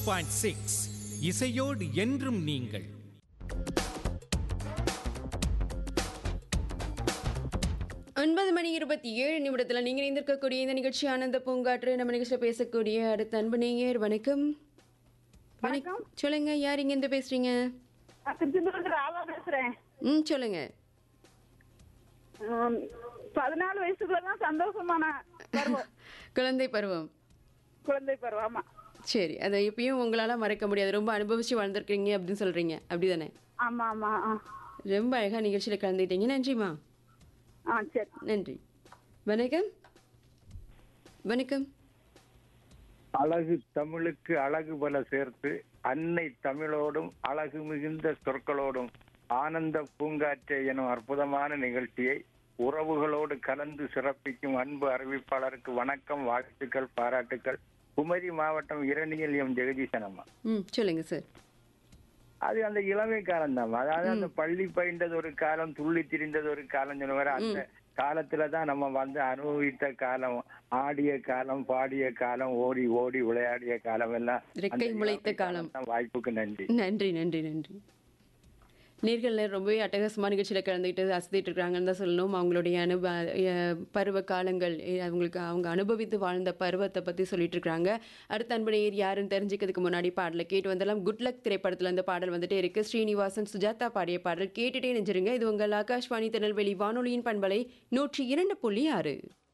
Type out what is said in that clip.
Point six இசையோடு என்றும் நீங்கள் ஒன்பது மணி இருபத்தி ஏழு நிமிடத்துல நீங்க இணைந்திருக்கக்கூடிய இந்த நிகழ்ச்சி ஆனந்த பூங்காற்று நம்ம நிகழ்ச்சியில் பேசக்கூடிய அடுத்த அன்பு நேயர் வணக்கம் வணக்கம் சொல்லுங்க யார் இங்க இருந்து பேசுறீங்க நான் திருச்செந்தூர்ல ராவா பேசுறேன் ம் சொல்லுங்க உம், பதினாலு வயசுக்குள்ளதான் சந்தோஷமான பருவம் குழந்தை பருவம் குழந்தை பருவம் ஆமா சரி அதை எப்பயும் உங்களால மறக்க முடியாது ரொம்ப அனுபவிச்சு வாழ்ந்திருக்கீங்க அப்படின்னு சொல்றீங்க அப்படிதானே ஆமா ஆமா ஆ. ரொம்ப அழகா நிகழ்ச்சியில கலந்துக்கிட்டீங்க நன்றிமா ஆ சரி நன்றி வணக்கம் வணக்கம் அழகு தமிழுக்கு அழகு பல சேர்த்து அன்னை தமிழோடும் அழகு மிகுந்த சொற்களோடும் ஆனந்த பூங்காற்றை எனும் அற்புதமான நிகழ்ச்சியை உறவுகளோடு கலந்து சிறப்பிக்கும் அன்பு அறிவிப்பாளருக்கு வணக்கம் வாழ்த்துக்கள் பாராட்டுக்கள் குமரி மாவட்டம் இரணியல் எம் ஜெகதீசன் அம்மா ம் சொல்லுங்க சார் அது அந்த இளமை காலம் தான் அதாவது அந்த பள்ளி பயின்றது ஒரு காலம் துள்ளி திரிந்தது ஒரு காலம் சொல்லுவாரு அந்த காலத்துல தான் நம்ம வந்து அனுபவித்த காலம் ஆடிய காலம் பாடிய காலம் ஓடி ஓடி விளையாடிய காலம் எல்லாம் ரெக்கை அந்த முளைத்த இளமை காலம். தான். வாய்ப்புக்கு நன்றி நன்றி நன்றி நன்றி நேர்கள் ரொம்பவே அட்டகாசமான நிகழ்ச்சியில் கலந்துக்கிட்டு அசதிட்டு இருக்காங்கன்னு தான் சொல்லணும் அவங்களுடைய அனுப அஹ் பருவ காலங்கள் eh, அவங்களுக்கு அவங்க அனுபவித்து வாழ்ந்த பருவத்தை பற்றி சொல்லிட்டு இருக்காங்க அடுத்த அன்பு நேயர் யாருன்னு தெரிஞ்சுக்கிறதுக்கு முன்னாடி பாடலை கேட்டு வந்தெல்லாம் குட் லக் திரைப்படத்தில் இந்த பாடல் வந்துட்டே இருக்கு ஸ்ரீனிவாசன் சுஜாதா பாடிய பாடல் கேட்டுட்டே நெஞ்சிருங்க இது உங்கள் ஆகாஷ்வாணி திருநெல்வேலி வானொலியின் பண்பலை நூற்றி இரண்டு புள்ளி ஆறு